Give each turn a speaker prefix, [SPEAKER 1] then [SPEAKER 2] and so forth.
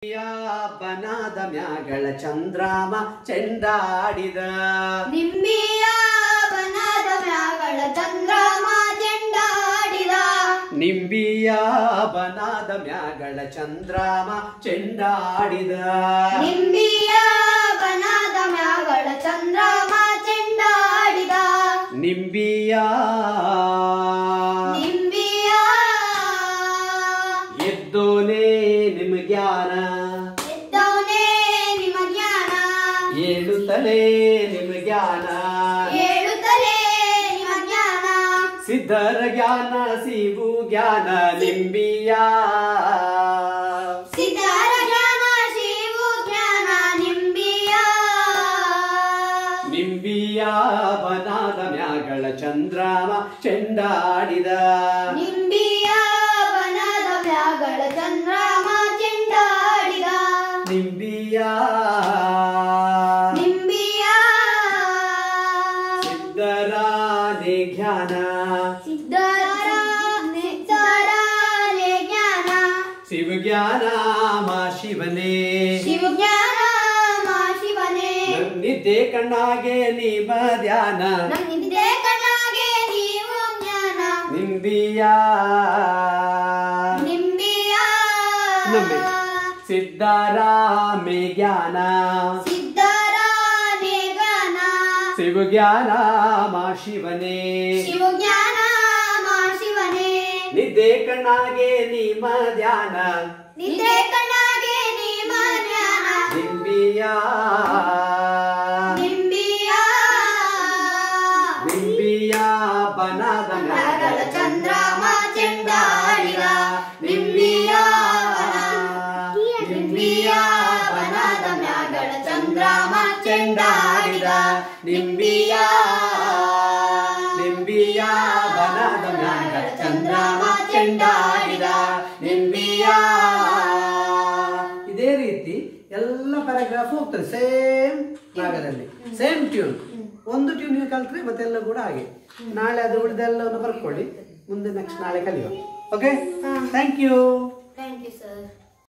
[SPEAKER 1] ಬನಾದ ಮ್ಯಾಗಳ ಚಂದ್ರಾಮ ಚೆಂಡಾಡಿದ
[SPEAKER 2] ನಿಂಬಿಯ ಬನದ ಮ್ಯಾಗಳ ಚಂದ್ರಮ ಚೆಂಡಾಡಿದ
[SPEAKER 1] ನಿಂಬಿಯ ಬನಾದ ಮ್ಯಾಗಳ ಚಂದ್ರಾಮ ಚೆಂಡಾಡಿದ
[SPEAKER 2] ನಿಂಬಿಯ ಬನದ ಮ್ಯಾಗಳ ಚಂದ್ರಮ ಚೆಂಡಾಡಿದ
[SPEAKER 1] ನಿಂಬಿಯ
[SPEAKER 2] ನಿಂಬಿಯ
[SPEAKER 1] ಎದ್ದೋನೇ ನಿಮ್ ಜ್ಞಾನ
[SPEAKER 2] ಎದ್ದವನೇ ನಿಮ್ಮ ಜ್ಞಾನ
[SPEAKER 1] ಏಳುತ್ತಲೇ ನಿಮ್ ಜ್ಞಾನ
[SPEAKER 2] ಹೇಳುತ್ತಲೇ ನಿಮ್ಮ ಜ್ಞಾನ
[SPEAKER 1] ಸಿದ್ಧರ ಜ್ಞಾನ ಸಿವು ಜ್ಞಾನ ನಿಂಬಿಯ
[SPEAKER 2] ಸಿದ್ಧರ ಜ್ಞಾನ ಶಿವು ಜ್ಞಾನ ನಿಂಬಿಯ
[SPEAKER 1] ನಿಂಬಿಯ ಬನಾದ ಮ್ಯಾಗಳ ಚಂದ್ರಾಮ ಚೆಂಡಾಡಿದ
[SPEAKER 2] ನಿಂಬಿಯ ಬನದ ಮ್ಯಾಗಳ ಚಂದ್ರಮ ಚೆಂಡಾಡಿದ
[SPEAKER 1] ನಿಂಬಿಯ
[SPEAKER 2] ನಿಂಬಿಯ
[SPEAKER 1] ಸಿದ್ಧರಾನೆ ಜ್ಞಾನ
[SPEAKER 2] ಸಿದ್ಧರ ನಿದ್ದರಾಲೆ ಜ್ಞಾನ
[SPEAKER 1] ಶಿವ ಜ್ಞಾನ ಮಾ ಶಿವನೇ
[SPEAKER 2] ಶಿವ ಜ್ಞಾನ ಮಾ ಶಿವನೇ
[SPEAKER 1] ನಿದ್ದೆ ಕಣ್ಣಾಗೆ ನಿಮ್ಮ ಧ್ಯಾನ
[SPEAKER 2] ನನ್ನಿದೆ ಕಣ್ಣಾಗೆ ನೀವು ಜ್ಞಾನ
[SPEAKER 1] ನಿಂಬಿಯ
[SPEAKER 2] ನಿಂಬಿಯ
[SPEAKER 1] ಇನ್ನೊಮ್ಮೆ. ಸಿದ್ಧರಾಮೆ ಜ್ಞಾನ
[SPEAKER 2] ಸಿದ್ಧರಾನೆ ಜ್ಞಾನ
[SPEAKER 1] ಶಿವ ಜ್ಞಾನ ಮಾ ಶಿವನೇ
[SPEAKER 2] ಶಿವ ಜ್ಞಾನ ಮಾ ಶಿವನೇ
[SPEAKER 1] ನಿದ್ದೆ ಕಣ್ಣಾಗೆ ನಿಮ್ಮ ಧ್ಯಾನ
[SPEAKER 2] ನಿದ್ದೆ ಕಣ್ಣಾಗೆ ನಿಮ್ಮ ಜ್ಞಾನ
[SPEAKER 1] ನಿಂಬಿಯ
[SPEAKER 2] ನಿಂಬಿಯ
[SPEAKER 1] ನಿಂಬಿಯ ಬನದ
[SPEAKER 2] ಮ್ಯಾಗಳ ಚಂದ್ರಮ ಚೆಂಡಾಡಿದ ನಿಂಬಿಯ
[SPEAKER 1] ನಿಂಬಿಯ ಬನದ ಮ್ಯಾಗಳ ಚಂದ್ರಮ ಚೆಂಡಾಡಿದ ನಿಂಬಿಯ ನಿಂಬಿಯ ಬನದ ಮ್ಯಾಗಳ ಚಂದ್ರಮ ಚೆಂಡಾಡಿದ ನಿಂಬಿಯ ಇದೇ ರೀತಿ ಎಲ್ಲ ಪ್ಯಾರಾಗ್ರಾಫ್ ಹೋಗ್ತದೆ ಸೇಮ್ ರಾಗದಲ್ಲಿ ಸೇಮ್ ಟ್ಯೂನ್ ಒಂದು ಟ್ಯೂನ್ ನೀವು ಕಲ್ತ್ರೆ ಮತ್ತೆಲ್ಲ ಕೂಡ ಹಾಗೆ ನಾಳೆ ಅದು ಉಳಿದೆಲ್ಲವನ್ನು ಬರ್ಕೊಳ್ಳಿ ಮುಂದೆ ನೆಕ್ಸ್ಟ್ ನಾಳೆ ಕಲಿಯುವ okay thank you
[SPEAKER 2] thank you sir